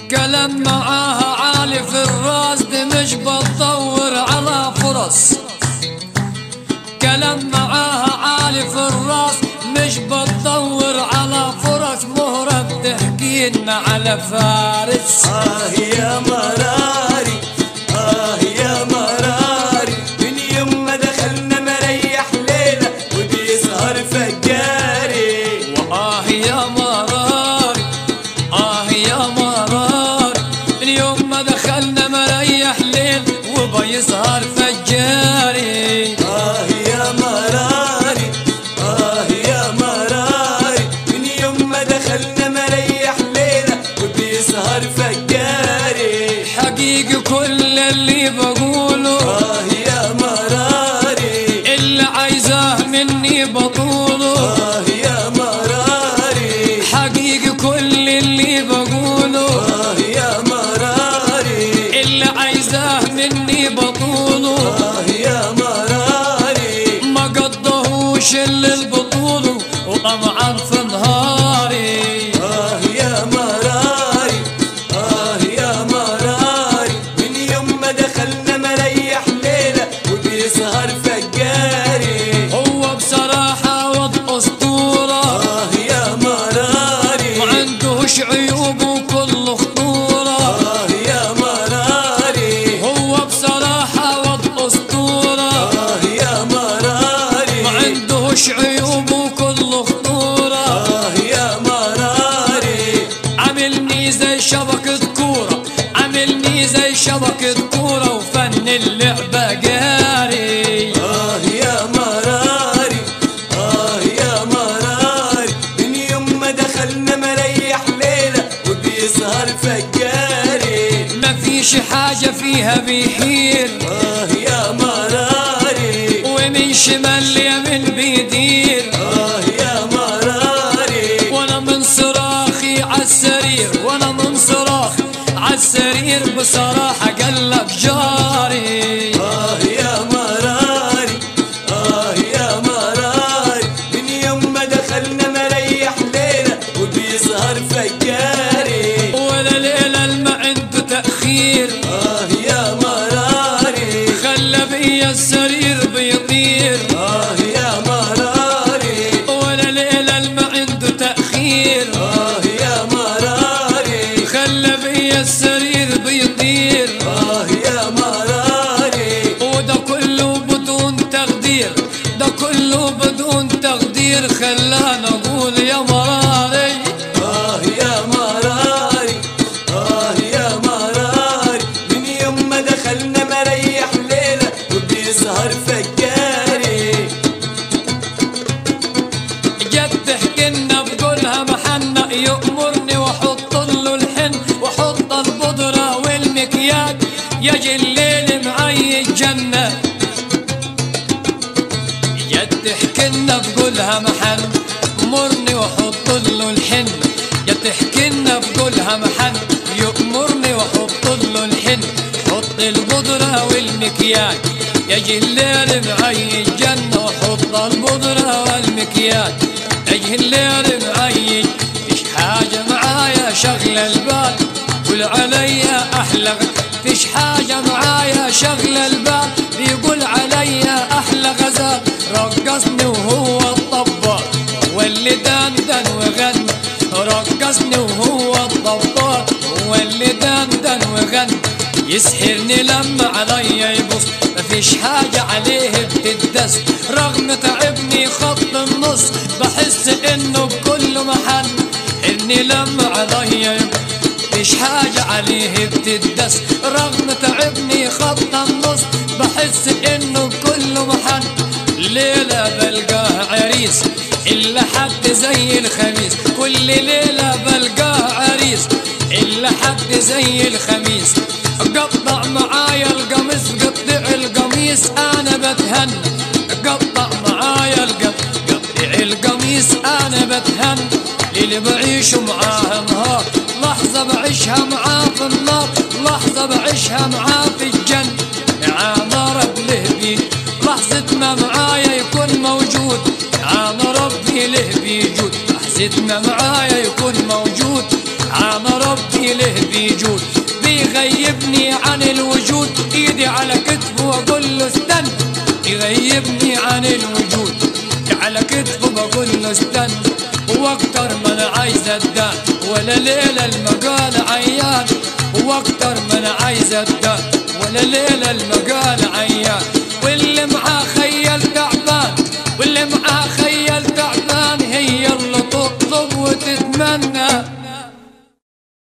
كلام معاها عالي في الراس دي مش بتدور على فرص كلام معاها عالي في الراس مش بتدور على فرص مهرة بتحكي لنا على فارس آه يا مراري آه يا مراري من يوم ما دخلنا مريح ليلة وبيسهر فجاري وآه يا مراري آه يا مراري من يوم ما دخلنا مريح ليل وبيسهر فجاري آه يا مراري آه يا مراري من يوم ما دخلنا مريح ليلة وبيسهر فجاري حقيقي كل اللي بقوله آه يا مراري اللي عايزاه مني بطوله آه يا مراري حقيقي كل اللي بقوله آه يا مراري اللي عايزاه مني بطوله آه يا مراري ما قضهوش اللي البطوله وطمعا في نهاري آه يا مراري آه يا مراري من يوم ما دخلنا مريح ليلة وبيسهر فجاري هو بصراحة وضع أسطورة آه يا مراري ما عندهوش عيوب وكل خطورة آه يا مراري هو بصراحة وضع أسطورة آه يا مراري ما عندهوش عيوب وكل خطورة آه يا مراري عاملني زي شبكة كورة عاملني زي شبكة كورة وفن اللعبة جاري آه يا مراري آه يا مراري من يوم ما دخلنا مريح ليلة وبيسهر فجاري مفيش حاجة فيها بيحير آه يا مراري ومن شمال ليمين بيدير آه يا مراري وانا من صراخي عالسرير وانا من صراخي عالسرير بصراحة قلب جاري آه يا مراري آه يا مراري من يوم ما دخلنا مريح ليلة وبيسهر فجاري ولا ليلة الما عنده تأخير آه يا مراري خلى بيا السرير بيطير آه يا مراري ولا ليلة الما عنده تأخير آه يا مراري خلى بيا السرير بيطير آه يا مراري وده كله بدون تقدير ده كله بدون تقدير خلانا اقول يا مراري آه يا مراري آه يا مراري من يوم ما دخلنا مريح ليلة وبيسهر فجاري جت تحكي لنا بقولها محنة يأمرني واحط له الحن واحط البودرة والمكياج يجي الليل معي الجنة جت تحكي لنا بقولها محن مرني واحط له الحن جت تحكي لنا بقولها محن يأمرني واحط له الحن حط البودرة والمكياج يجي الليل معي الجنة وحط البودرة والمكياج يجي الليل معي فيش حاجة معايا شغل البال قول عليا أحلى فيش حاجة معايا شغل البال بيقول عليا أحلى غزال رقصني وهو الطبال واللي دندن وغنى رقصني وهو الضباط واللي دندن وغنى يسحرني لما عليا يبص مفيش حاجة عليه بتدس رغم تعبني خط النص بحس انه بكل محل اني لما عليا يبص مفيش حاجة عليه بتدس رغم تعبني خط النص بحس انه بكل محل ليلة بلقاه عريس إلا حد زي الخميس كل ليلة بلقاه عريس إلا حد زي الخميس قطع معايا القميص قطع القميص أنا بتهنى قطع معايا القميص قطع القميص أنا بتهنى اللي بعيش معاه نهار لحظة بعيشها معاه في النار لحظة بعيشها معاه في الجنة معاه رب له بيه لحظة ما معايا يكون موجود معانا ربي له بيجود لحظة ما معايا يكون موجود معانا ربي ربي له بيجود بيغيبني عن الوجود ايدي على كتفه واقول له استنى يغيبني عن الوجود على كتفه بقول له استنى واكتر ما انا عايز ادان ولا ليله المقال عيان واكتر ما انا عايز ادان ولا ليله المقال عيان واللي معاه